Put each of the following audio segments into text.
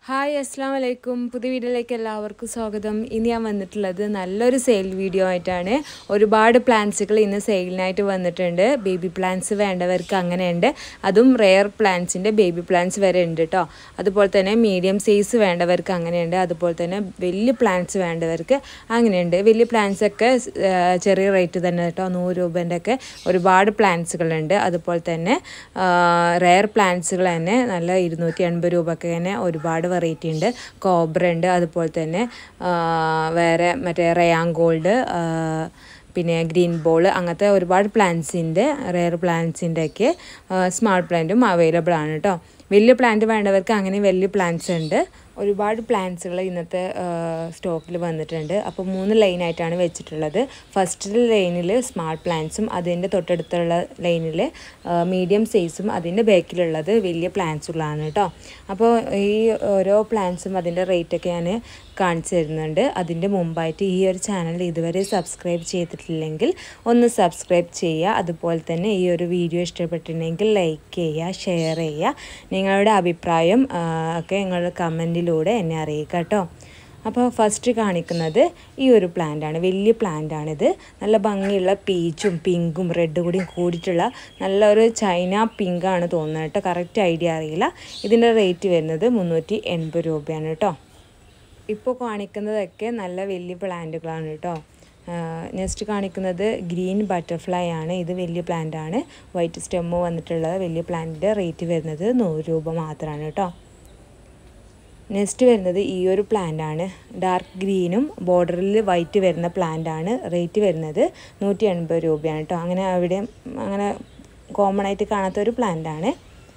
hi അസ്സാം വലൈക്കും പുതിയ വീഡിയോയിലേക്ക് എല്ലാവർക്കും സ്വാഗതം ഇന്ന് ഞാൻ വന്നിട്ടുള്ളത് നല്ലൊരു സെയിൽ വീഡിയോ ആയിട്ടാണ് ഒരുപാട് പ്ലാന്റ്സുകൾ ഇന്ന് സെയിലിനായിട്ട് വന്നിട്ടുണ്ട് ബേബി പ്ലാന്റ്സ് വേണ്ടവർക്ക് അങ്ങനെയുണ്ട് അതും റെയർ പ്ലാന്റ്സിൻ്റെ ബേബി പ്ലാന്റ്സ് വരെ ഉണ്ട് കേട്ടോ അതുപോലെ തന്നെ മീഡിയം സൈസ് വേണ്ടവർക്ക് അങ്ങനെയുണ്ട് അതുപോലെ തന്നെ വലിയ പ്ലാന്റ്സ് വേണ്ടവർക്ക് അങ്ങനെയുണ്ട് വലിയ പ്ലാന്റ്സ് ഒക്കെ ആ, ചെറിയ റേറ്റ് തന്നെ കേട്ടോ നൂറ് രൂപേൻ്റെ ഒക്കെ ഒരുപാട് പ്ലാന്റ്സുകളുണ്ട് അതുപോലെ തന്നെ റെയർ പ്ലാന്റ്സുകൾ തന്നെ നല്ല ഇരുന്നൂറ്റി എൺപത് രൂപയ്ക്ക് തന്നെ ഒരുപാട് വെറൈറ്റി ഉണ്ട് കോബ്ര ഉണ്ട് അതുപോലെ തന്നെ ആ, വേറെ മറ്റേ റയാൻ ഗോൾഡ് പിന്നെ ഗ്രീൻ ബോൾ അങ്ങനത്തെ ഒരുപാട് പ്ലാന്റ്സിൻ്റെ റെയർ പ്ലാന്റ്സിൻ്റെ ഒക്കെ സ്മാർട്ട് പ്ലാന്റും അവൈലബിൾ ആണ് കേട്ടോ വലിയ പ്ലാന്റ് വേണ്ടവർക്ക് അങ്ങനെ വലിയ പ്ലാന്റ്സ് ഉണ്ട് ഒരുപാട് പ്ലാന്റ്സുകൾ ഇന്നത്തെ സ്റ്റോക്കിൽ വന്നിട്ടുണ്ട് അപ്പോൾ മൂന്ന് ലൈനായിട്ടാണ് വെച്ചിട്ടുള്ളത് ഫസ്റ്റ് ലൈനിൽ സ്മാർട്ട് പ്ലാന്റ്സും അതിൻ്റെ തൊട്ടടുത്തുള്ള ലൈനിൽ മീഡിയം സൈസും അതിൻ്റെ ബാക്കിലുള്ളത് വലിയ പ്ലാന്റ്സുകളാണ് കേട്ടോ അപ്പോൾ ഈ ഓരോ പ്ലാന്റ്സും അതിൻ്റെ റേറ്റൊക്കെ ഞാൻ കാണിച്ചു തരുന്നുണ്ട് അതിൻ്റെ മുമ്പായിട്ട് ഈ ഒരു ചാനൽ ഇതുവരെ സബ്സ്ക്രൈബ് ചെയ്തിട്ടില്ലെങ്കിൽ ഒന്ന് സബ്സ്ക്രൈബ് ചെയ്യുക അതുപോലെ തന്നെ ഈ ഒരു വീഡിയോ ഇഷ്ടപ്പെട്ടിട്ടുണ്ടെങ്കിൽ ലൈക്ക് ചെയ്യുക ഷെയർ ചെയ്യുക നിങ്ങളുടെ അഭിപ്രായം ആ, ഒക്കെ നിങ്ങളുടെ കമൻറ്റിലൂടെ എന്നെ അറിയിക്കുക കേട്ടോ അപ്പോൾ ഫസ്റ്റ് കാണിക്കുന്നത് ഈ ഒരു പ്ലാന്റാണ് വലിയ പ്ലാന്റാണിത് നല്ല ഭംഗിയുള്ള പീച്ചും പിങ്കും റെഡ് കൂടിയും കൂടിയിട്ടുള്ള നല്ലൊരു ചൈന പിങ്കാണ് തോന്നുന്നത് കേട്ടോ കറക്റ്റ് ഐഡിയ അറിയില്ല ഇതിൻ്റെ റേറ്റ് വരുന്നത് മുന്നൂറ്റി എൺപത് രൂപയാണ് കേട്ടോ ഇപ്പോൾ കാണിക്കുന്നതൊക്കെ നല്ല വലിയ പ്ലാന്റുകളാണ് കേട്ടോ നെക്സ്റ്റ് കാണിക്കുന്നത് ഗ്രീൻ ബട്ടർഫ്ലൈ ആണ് ഇത് വലിയ പ്ലാന്റ് ആണ് വൈറ്റ് സ്റ്റെമ്മ് വന്നിട്ടുള്ളത് വലിയ പ്ലാന്റിൻ്റെ റേറ്റ് വരുന്നത് നൂറ് രൂപ മാത്രമാണ് കേട്ടോ നെക്സ്റ്റ് വരുന്നത് ഈ ഒരു പ്ലാന്റ് ആണ് ഡാർക്ക് ഗ്രീനും ബോർഡറിൽ വൈറ്റ് വരുന്ന പ്ലാന്റ് ആണ് റേറ്റ് വരുന്നത് നൂറ്റി എൺപത് രൂപയാണ് കേട്ടോ അങ്ങനെ അവിടെ അങ്ങനെ കോമൺ ആയിട്ട് കാണാത്ത ഒരു പ്ലാന്റ് ആണ്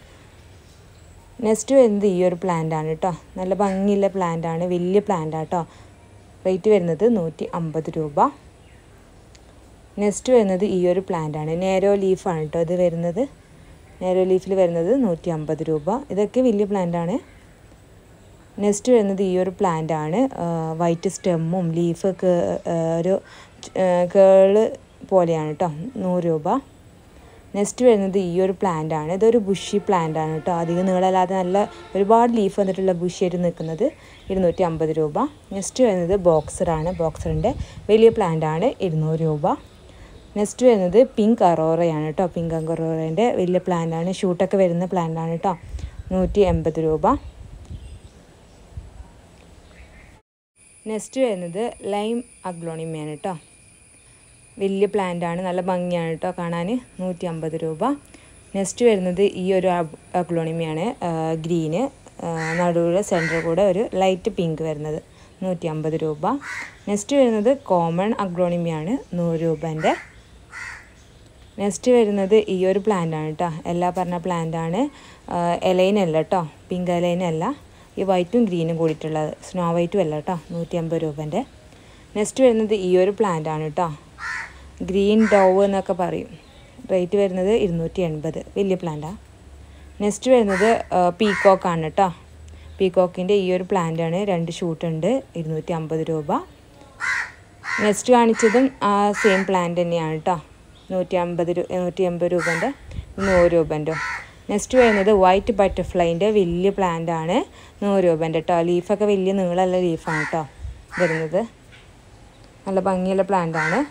നെക്സ്റ്റ് വരുന്നത് ഈ ഒരു പ്ലാന്റ് ആണ് കേട്ടോ നല്ല ഭംഗിയുള്ള പ്ലാന്റ് ആണ് വലിയ പ്ലാന്റ് കേട്ടോ റേറ്റ് വരുന്നത് നൂറ്റി അമ്പത് രൂപ നെക്സ്റ്റ് വരുന്നത് ഈ ഒരു പ്ലാന്റ് ആണ് നേരോ ലീഫാണ് കേട്ടോ ഇത് വരുന്നത് നേരോ ലീഫിൽ വരുന്നത് നൂറ്റി അമ്പത് രൂപ ഇതൊക്കെ വലിയ പ്ലാന്റ് ആണ് നെക്സ്റ്റ് വരുന്നത് ഈ ഒരു പ്ലാന്റ് ആണ് വൈറ്റ് സ്റ്റെമ്മും ലീഫ് ഒരു കേള് പോലെയാണ് കേട്ടോ നൂറ് രൂപ നെക്സ്റ്റ് വരുന്നത് ഈ ഒരു പ്ലാന്റ് ആണ് ഇതൊരു ബുഷി പ്ലാന്റ് ആണ് കേട്ടോ അധികം നീളമല്ലാതെ നല്ല ഒരുപാട് ലീഫ് വന്നിട്ടുള്ള ബുഷിയായിട്ട് നിൽക്കുന്നത് ഇരുന്നൂറ്റി അമ്പത് രൂപ നെക്സ്റ്റ് വരുന്നത് ബോക്സറാണ് ബോക്സറിൻ്റെ വലിയ പ്ലാന്റ് ആണ് ഇരുന്നൂറ് രൂപ നെക്സ്റ്റ് വരുന്നത് പിങ്ക് അറോറയാണ് കേട്ടോ പിങ്ക് അറോറേൻ്റെ വലിയ പ്ലാന്റ് ആണ് ഷൂട്ടൊക്കെ വരുന്ന പ്ലാന്റ് ആണ് കേട്ടോ നൂറ്റി എൺപത് രൂപ നെക്സ്റ്റ് വരുന്നത് ലൈം അഗ്ലോണിമയാണ് കേട്ടോ വലിയ പ്ലാന്റ് ആണ് നല്ല ഭംഗിയാണ് കേട്ടോ കാണാൻ നൂറ്റി അമ്പത് രൂപ നെക്സ്റ്റ് വരുന്നത് ഈ ഒരു അഗ്ലോണിമയാണ് ഗ്രീന് നടുവിലെ സെൻറ്റർ കൂടെ ഒരു ലൈറ്റ് പിങ്ക് വരുന്നത് നൂറ്റി അമ്പത് രൂപ നെക്സ്റ്റ് വരുന്നത് കോമൺ അഗ്ലോണിമയാണ് നൂറ് രൂപേൻ്റെ നെക്സ്റ്റ് വരുന്നത് ഈ ഒരു പ്ലാന്റ് ആണ് കേട്ടോ എല്ലാ പറഞ്ഞ പ്ലാന്റ് ആണ് എലൈനല്ല കേട്ടോ പിങ്ക് എലൈനല്ല ഈ വൈറ്റും ഗ്രീനും കൂടിയിട്ടുള്ളത് സ്നോ വൈറ്റും അല്ല കേട്ടോ നൂറ്റി അമ്പത് രൂപേൻ്റെ നെക്സ്റ്റ് വരുന്നത് ഈ ഒരു പ്ലാന്റ് ആണ് കേട്ടോ ഗ്രീൻ ഡോവ് എന്നൊക്കെ പറയും റേറ്റ് വരുന്നത് ഇരുന്നൂറ്റി എൺപത് വലിയ പ്ലാന്റാണ് നെക്സ്റ്റ് വരുന്നത് പീക്കോക്കാണ് കേട്ടോ പീക്കോക്കിൻ്റെ ഈ ഒരു പ്ലാന്റ് ആണ് രണ്ട് ഷൂട്ട് ഉണ്ട് ഇരുന്നൂറ്റി അമ്പത് രൂപ നെക്സ്റ്റ് കാണിച്ചതും ആ സെയിം പ്ലാന്റ് തന്നെയാണ് കേട്ടോ നൂറ്റി അമ്പത് രൂപ നൂറ്റി എൺപത് രൂപൻ്റെ നൂറ് രൂപൻ്റെ നെക്സ്റ്റ് വരുന്നത് വൈറ്റ് ബട്ടർഫ്ലൈൻ്റെ വലിയ പ്ലാന്റ് ആണ് നൂറ് രൂപൻ്റെ കേട്ടോ ലീഫൊക്കെ വലിയ നീളമുള്ള ലീഫാണ് കേട്ടോ വരുന്നത് നല്ല ഭംഗിയുള്ള പ്ലാന്റ് ആണ്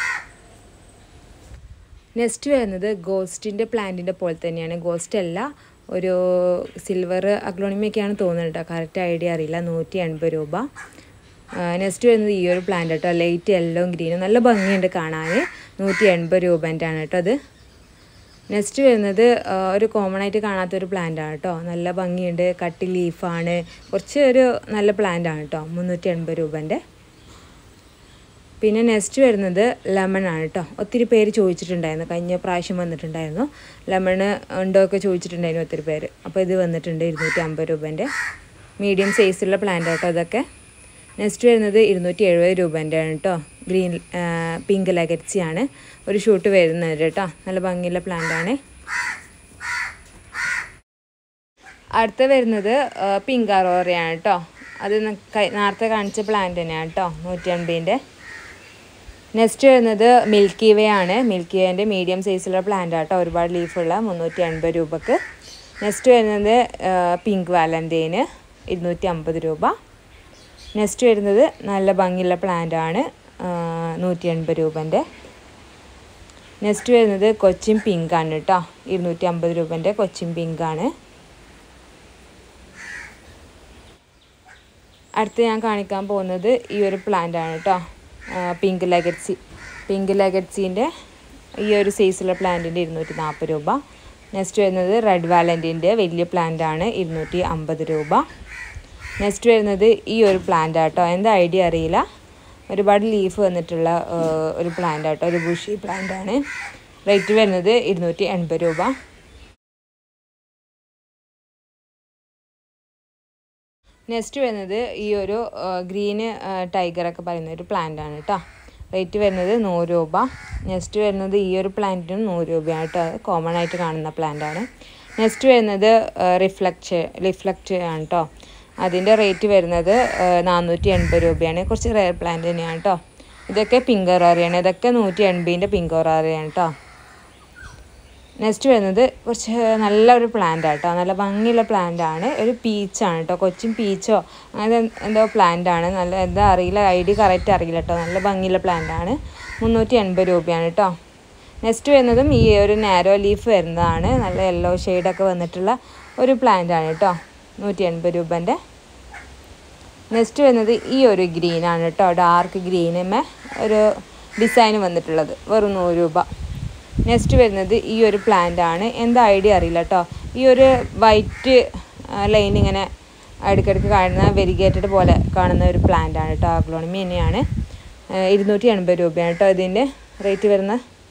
നെക്സ്റ്റ് വരുന്നത് ഗോസ്റ്റിൻ്റെ പ്ലാന്റിൻ്റെ പോലെ തന്നെയാണ് ഗോസ്റ്റ് അല്ല ഒരു സിൽവർ അഗ്ലോണിമയൊക്കെയാണ് തോന്നുന്നത് കേട്ടോ കറക്റ്റ് ഐഡിയ അറിയില്ല നൂറ്റി എൺപത് രൂപ നെക്സ്റ്റ് വരുന്നത് ഈ ഒരു പ്ലാന്റ് കേട്ടോ ലൈറ്റ് യെല്ലോ ഗ്രീനും നല്ല ഭംഗിയുണ്ട് കാണാൻ നൂറ്റി എൺപത് രൂപേൻ്റെ ആണ് കേട്ടോ അത് നെക്സ്റ്റ് വരുന്നത് ആ, ഒരു കോമൺ ആയിട്ട് കാണാത്തൊരു പ്ലാന്റ് ആണ് കേട്ടോ നല്ല ഭംഗിയുണ്ട് കട്ടി ലീഫാണ് കുറച്ച് ഒരു നല്ല പ്ലാന്റ് ആണ് കേട്ടോ മുന്നൂറ്റി എൺപത് രൂപേൻ്റെ പിന്നെ നെക്സ്റ്റ് വരുന്നത് ലെമൺ ആണ് കേട്ടോ ഒത്തിരി പേര് ചോദിച്ചിട്ടുണ്ടായിരുന്നു കഴിഞ്ഞ പ്രാവശ്യം വന്നിട്ടുണ്ടായിരുന്നു ലെമൺ ഉണ്ടോ ഒക്കെ ചോദിച്ചിട്ടുണ്ടായിരുന്നു ഒത്തിരി പേര് അപ്പോൾ ഇത് വന്നിട്ടുണ്ട് ഇരുന്നൂറ്റി അമ്പത് രൂപേൻ്റെ മീഡിയം സൈസുള്ള പ്ലാന്റ് കേട്ടോ ഇതൊക്കെ നെക്സ്റ്റ് വരുന്നത് ഇരുന്നൂറ്റി എഴുപത് രൂപേൻ്റെ ആണ് കേട്ടോ ഗ്രീൻ പിങ്ക് ലഗറ്റ്സിയാണ് ഒരു ഷൂട്ട് വരുന്നത് കേട്ടോ നല്ല ഭംഗിയുള്ള പ്ലാന്റ് ആണ് അടുത്ത വരുന്നത് പിങ്ക് അറോറയാണ് കേട്ടോ അത് ന- കൈ- നേരത്തെ കാണിച്ച പ്ലാന്റ് തന്നെയാണ് കേട്ടോ നൂറ്റി അൻപതിൻ്റെ നെക്സ്റ്റ് വരുന്നത് മിൽക്കി വേ ആണ് മിൽക്കി വേൻ്റെ മീഡിയം സൈസിലുള്ള പ്ലാന്റ് ആട്ടോ ഒരുപാട് ലീഫുള്ള മുന്നൂറ്റി എൺപത് രൂപക്ക് നെക്സ്റ്റ് വരുന്നത് പിങ്ക് വാലൻറ്റൈന് ഇരുന്നൂറ്റി അമ്പത് രൂപ നെക്സ്റ്റ് വരുന്നത് നല്ല ഭംഗിയുള്ള പ്ലാന്റ് ആണ് നൂറ്റി എൺപത് രൂപൻ്റെ നെക്സ്റ്റ് വരുന്നത് കൊച്ചിൻ പിങ്ക് ആണ് കേട്ടോ ഇരുന്നൂറ്റി അമ്പത് രൂപൻ്റെ കൊച്ചിൻ പിങ്ക് ആണ് അടുത്ത് ഞാൻ കാണിക്കാൻ പോകുന്നത് ഈ ഒരു പ്ലാന്റ് ആണ് കേട്ടോ പിങ്ക് ലെഗറ്റ്സി പിങ്ക് ലെഗറ്റ്സീൻ്റെ ഈ ഒരു സൈസുള്ള പ്ലാന്റിൻ്റെ ഇരുന്നൂറ്റി നാൽപ്പത് രൂപ നെക്സ്റ്റ് വരുന്നത് റെഡ് വാലൻറ്റിൻ്റെ വലിയ പ്ലാന്റ് ആണ് ഇരുന്നൂറ്റി അമ്പത് രൂപ നെക്സ്റ്റ് വരുന്നത് ഈ ഒരു പ്ലാന്റ് ആട്ടോ എന്താ ഐഡിയ അറിയില്ല ഒരുപാട് ലീഫ് വന്നിട്ടുള്ള ഒരു പ്ലാന്റ് ആട്ടോ ഒരു ബുഷി പ്ലാന്റ് ആണ് റേറ്റ് വരുന്നത് ഇരുന്നൂറ്റി എൺപത് രൂപ നെക്സ്റ്റ് വരുന്നത് ഈ ഒരു ഗ്രീന് ടൈഗറൊക്കെ പറയുന്ന ഒരു പ്ലാന്റ് ആണ് കേട്ടോ റേറ്റ് വരുന്നത് നൂറ് രൂപ നെക്സ്റ്റ് വരുന്നത് ഈ ഒരു പ്ലാന്റിനും നൂറ് രൂപയാണ് കേട്ടോ കോമൺ ആയിട്ട് കാണുന്ന പ്ലാന്റ് ആണ് നെക്സ്റ്റ് വരുന്നത് റിഫ്ലക്റ്റ് റിഫ്ലക്റ്റ് ആണ് കേട്ടോ അതിൻ്റെ റേറ്റ് വരുന്നത് നാനൂറ്റി എൺപത് രൂപയാണ് കുറച്ച് റെയർ പ്ലാന്റ് തന്നെയാണ് കേട്ടോ ഇതൊക്കെ പിങ്ക് ഒറാറിയാണ് ഇതൊക്കെ നൂറ്റി എൺപതിൻ്റെ പിങ്ക് ഒറാറിയാണ് കേട്ടോ നെക്സ്റ്റ് വരുന്നത് കുറച്ച് നല്ലൊരു പ്ലാന്റ് കേട്ടോ നല്ല ഭംഗിയുള്ള പ്ലാന്റ് ആണ് ഒരു പീച്ചാണ് കേട്ടോ കൊച്ചിൻ പീച്ചോ അങ്ങനെ എന്തോ പ്ലാന്റ് ആണ് നല്ല എന്താ അറിയില്ല ഐ ഡി കറക്റ്റ് അറിയില്ല കേട്ടോ നല്ല ഭംഗിയുള്ള പ്ലാന്റ് ആണ് മുന്നൂറ്റി എൺപത് രൂപയാണ് കേട്ടോ നെക്സ്റ്റ് വരുന്നതും ഈ ഒരു നാരോ ലീഫ് വരുന്നതാണ് നല്ല യെല്ലോ ഷെയ്ഡൊക്കെ വന്നിട്ടുള്ള ഒരു പ്ലാന്റ് ആണ് കേട്ടോ നൂറ്റി എൺപത് രൂപൻ്റെ നെക്സ്റ്റ് വരുന്നത് ഈ ഒരു ഗ്രീനാണ് കേട്ടോ ഡാർക്ക് ഗ്രീനുമേ ഒരു ഡിസൈൻ വന്നിട്ടുള്ളത് വെറും നൂറ് രൂപ നെക്സ്റ്റ് വരുന്നത് ഈ ഒരു പ്ലാന്റ് ആണ് എന്താ ഐഡിയ അറിയില്ല കേട്ടോ ഈ ഒരു വൈറ്റ് ലൈൻ ഇങ്ങനെ ഇടയ്ക്കിടയ്ക്ക് കാണുന്ന വെരിഗേറ്റഡ് പോലെ കാണുന്ന ഒരു പ്ലാന്റ് ആണ് കേട്ടോ അഗ്ലോണമി തന്നെയാണ് ഇരുന്നൂറ്റി എൺപത് രൂപയാണ് കേട്ടോ ഇതിൻ്റെ റേറ്റ് വരുന്ന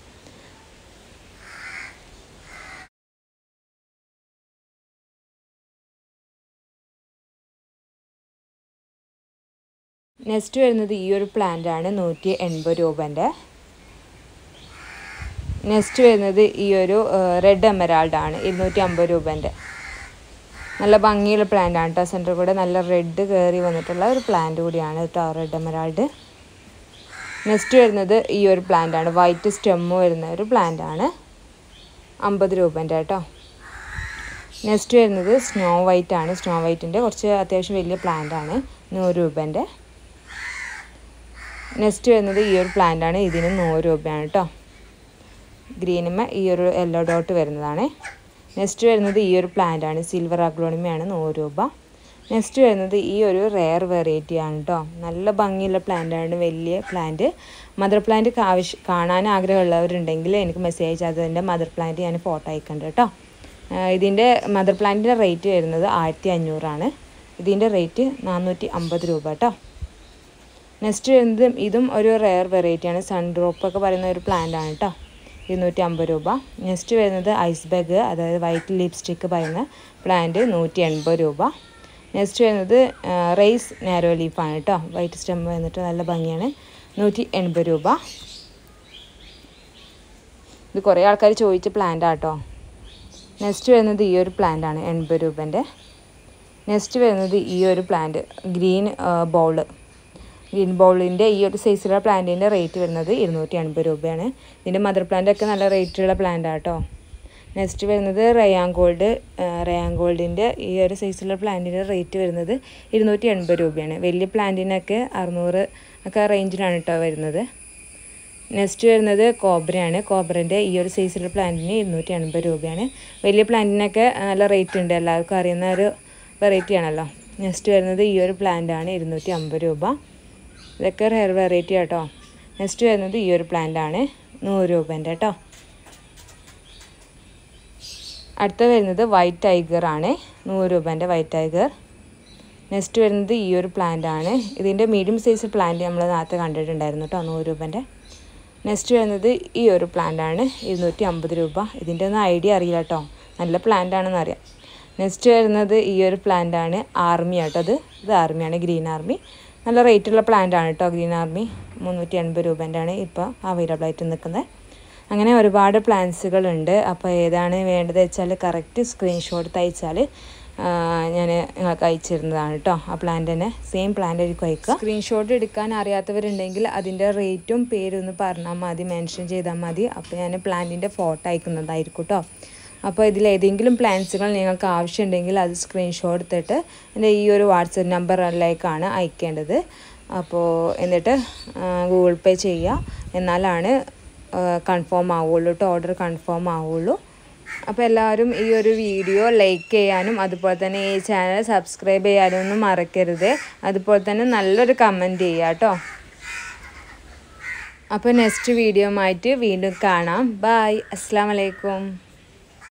നെക്സ്റ്റ് വരുന്നത് ഈ ഒരു പ്ലാന്റ് ആണ് നൂറ്റി എൺപത് രൂപൻ്റെ നെക്സ്റ്റ് വരുന്നത് ഈ ഒരു റെഡ് എമറാൾഡ് ആണ് ഇരുന്നൂറ്റി അമ്പത് രൂപേൻ്റെ നല്ല ഭംഗിയുള്ള പ്ലാന്റ് ആണ് കേട്ടോ സെൻറ്റർ കൂടെ നല്ല റെഡ് കയറി വന്നിട്ടുള്ള ഒരു പ്ലാന്റ് കൂടിയാണ് കേട്ടോ റെഡ് എമറാൾഡ് നെക്സ്റ്റ് വരുന്നത് ഈ ഒരു പ്ലാന്റ് ആണ് വൈറ്റ് സ്റ്റെമ്മ് വരുന്ന ഒരു പ്ലാന്റ് ആണ് അമ്പത് രൂപേൻ്റെ കേട്ടോ നെക്സ്റ്റ് വരുന്നത് സ്നോ വൈറ്റ് ആണ് സ്നോ വൈറ്റിൻ്റെ കുറച്ച് അത്യാവശ്യം വലിയ പ്ലാന്റ് ആണ് നൂറ് രൂപേൻ്റെ നെക്സ്റ്റ് വരുന്നത് ഈ ഒരു പ്ലാന്റ് ആണ് ഇതിന് നൂറ് രൂപയാണ് കേട്ടോ ഗ്രീനുമ ഈ ഒരു യെല്ലോ ഡോട്ട് വരുന്നതാണ് നെക്സ്റ്റ് വരുന്നത് ഈ ഒരു പ്ലാന്റ് ആണ് സിൽവർ അഗ്ലോണിമയാണ് നൂറ് രൂപ നെക്സ്റ്റ് വരുന്നത് ഈ ഒരു റെയർ വെറൈറ്റി ആണ് കേട്ടോ നല്ല ഭംഗിയുള്ള പ്ലാന്റ് ആണ് വലിയ പ്ലാന്റ് മദർ പ്ലാന്റ് ആവശ്യം കാണാൻ ആഗ്രഹമുള്ളവരുണ്ടെങ്കിൽ എനിക്ക് മെസ്സേജ് അയച്ചാൽ അതിൻ്റെ മദർ പ്ലാന്റ് ഞാൻ ഫോട്ടോ അയക്കുന്നുണ്ട് കേട്ടോ ഇതിൻ്റെ മദർ പ്ലാന്റിൻ്റെ റേറ്റ് വരുന്നത് ആയിരത്തി അഞ്ഞൂറാണ് ഇതിൻ്റെ റേറ്റ് നാനൂറ്റി അമ്പത് രൂപ കേട്ടോ നെക്സ്റ്റ് വരുന്നത് ഇതും ഒരു റെയർ വെറൈറ്റിയാണ് സൺ ഡ്രോപ്പ് ഒക്കെ പറയുന്ന ഒരു പ്ലാന്റ് ആണ് കേട്ടോ ഇരുന്നൂറ്റി അമ്പത് രൂപ നെക്സ്റ്റ് വരുന്നത് ഐസ് ബാഗ് അതായത് വൈറ്റ് ലിപ്സ്റ്റിക്ക് പറയുന്ന പ്ലാന്റ് നൂറ്റി എൺപത് രൂപ നെക്സ്റ്റ് വരുന്നത് റൈസ് നാരോ ലീഫാണ് കേട്ടോ വൈറ്റ് സ്റ്റെം വന്നിട്ട് നല്ല ഭംഗിയാണ് നൂറ്റി എൺപത് രൂപ ഇത് കുറേ ആൾക്കാർ ചോദിച്ച പ്ലാന്റ് ആട്ടോ നെക്സ്റ്റ് വരുന്നത് ഈ ഒരു പ്ലാന്റ് ആണ് എൺപത് രൂപൻ്റെ നെക്സ്റ്റ് വരുന്നത് ഈ ഒരു പ്ലാന്റ് ഗ്രീൻ ബൗള് ഗ്രീൻ ബൗളിൻ്റെ ഈ ഒരു സൈസിലുള്ള പ്ലാന്റിൻ്റെ റേറ്റ് വരുന്നത് ഇരുന്നൂറ്റി എൺപത് രൂപയാണ് ഇതിൻ്റെ മദർ പ്ലാന്റ് ഒക്കെ നല്ല റേറ്റുള്ള പ്ലാന്റ് ആട്ടോ നെക്സ്റ്റ് വരുന്നത് റയാൻ ഗോൾഡ് റയാൻ ഗോൾഡിൻ്റെ ഈ ഒരു സൈസിലുള്ള പ്ലാന്റിൻ്റെ റേറ്റ് വരുന്നത് ഇരുന്നൂറ്റി എൺപത് രൂപയാണ് വലിയ പ്ലാന്റിനൊക്കെ അറുന്നൂറ് ഒക്കെ റേഞ്ചിലാണ് കേട്ടോ വരുന്നത് നെക്സ്റ്റ് വരുന്നത് കോബ്രയാണ് കോബ്രൻ്റെ ഈ ഒരു സൈസിലുള്ള പ്ലാന്റിന് ഇരുന്നൂറ്റി എൺപത് രൂപയാണ് വലിയ പ്ലാന്റിനൊക്കെ നല്ല റേറ്റ് ഉണ്ട് എല്ലാവർക്കും അറിയുന്ന ഒരു വെറൈറ്റി ആണല്ലോ നെക്സ്റ്റ് വരുന്നത് ഈ ഒരു പ്ലാന്റ് ആണ് ഇരുന്നൂറ്റി അമ്പത് രൂപ ഇതൊക്കെ ഹെയർ വെറൈറ്റി കേട്ടോ നെക്സ്റ്റ് വരുന്നത് ഈ ഒരു പ്ലാന്റ് ആണ് നൂറ് രൂപേൻ്റെ കേട്ടോ അടുത്ത വരുന്നത് വൈറ്റ് ടൈഗർ ആണ് നൂറ് രൂപേൻ്റെ വൈറ്റ് ടൈഗർ നെക്സ്റ്റ് വരുന്നത് ഈ ഒരു പ്ലാന്റ് ആണ് ഇതിൻ്റെ മീഡിയം സൈസ് പ്ലാന്റ് നമ്മൾ നേരത്തെ കണ്ടിട്ടുണ്ടായിരുന്നു കേട്ടോ നൂറ് രൂപേൻ്റെ നെക്സ്റ്റ് വരുന്നത് ഈ ഒരു പ്ലാന്റ് ആണ് ഇരുന്നൂറ്റി അമ്പത് രൂപ ഇതിൻ്റെ ഒന്നും ഐഡിയ അറിയില്ല കേട്ടോ നല്ല പ്ലാന്റ് ആണെന്ന് അറിയാം നെക്സ്റ്റ് വരുന്നത് ഈ ഒരു പ്ലാന്റ് ആണ് ആർമി ആട്ടോ അത് ഇത് ആർമിയാണ് ഗ്രീൻ ആർമി നല്ല റേറ്റുള്ള പ്ലാന്റ് ആണ് കേട്ടോ ഗ്രീൻ ആർമി മുന്നൂറ്റി എൺപത് രൂപേൻ്റെ ആണ് ഇപ്പോൾ അവൈലബിൾ ആയിട്ട് നിൽക്കുന്നത് അങ്ങനെ ഒരുപാട് പ്ലാൻസുകളുണ്ട് അപ്പോൾ ഏതാണ് വേണ്ടത് വെച്ചാൽ കറക്റ്റ് സ്ക്രീൻഷോട്ട് അയച്ചാൽ ഞാൻ നിങ്ങൾക്ക് അയച്ചിരുന്നതാണ് കേട്ടോ ആ പ്ലാന്റ് തന്നെ സെയിം പ്ലാന്റ് ആയിരിക്കും അയക്കുക സ്ക്രീൻഷോട്ട് എടുക്കാൻ അറിയാത്തവരുണ്ടെങ്കിൽ അതിൻ്റെ റേറ്റും പേരും ഒന്ന് പറഞ്ഞാൽ മതി മെൻഷൻ ചെയ്താൽ മതി അപ്പോൾ ഞാൻ പ്ലാന്റിൻ്റെ ഫോട്ടോ അയക്കുന്നതായിരിക്കും കേട്ടോ അപ്പോൾ ഇതിലേതെങ്കിലും പ്ലാൻസുകൾ നിങ്ങൾക്ക് ആവശ്യമുണ്ടെങ്കിൽ അത് സ്ക്രീൻഷോട്ട് എടുത്തിട്ട് എൻ്റെ ഈ ഒരു വാട്സപ്പ് നമ്പറിലേക്കാണ് അയക്കേണ്ടത് അപ്പോൾ എന്നിട്ട് ഗൂഗിൾ പേ ചെയ്യുക എന്നാലാണ് കൺഫേം ആവുള്ളൂ കേട്ടോ ഓർഡർ കൺഫേം ആവുള്ളൂ അപ്പോൾ എല്ലാവരും ഈ ഒരു വീഡിയോ ലൈക്ക് ചെയ്യാനും അതുപോലെ തന്നെ ഈ ചാനൽ സബ്സ്ക്രൈബ് ചെയ്യാനും ഒന്നും മറക്കരുത് അതുപോലെ തന്നെ നല്ലൊരു കമൻറ്റ് ചെയ്യുക കേട്ടോ അപ്പോൾ നെക്സ്റ്റ് വീഡിയോ ആയിട്ട് വീണ്ടും കാണാം ബായ് അസ്സാം വലൈക്കും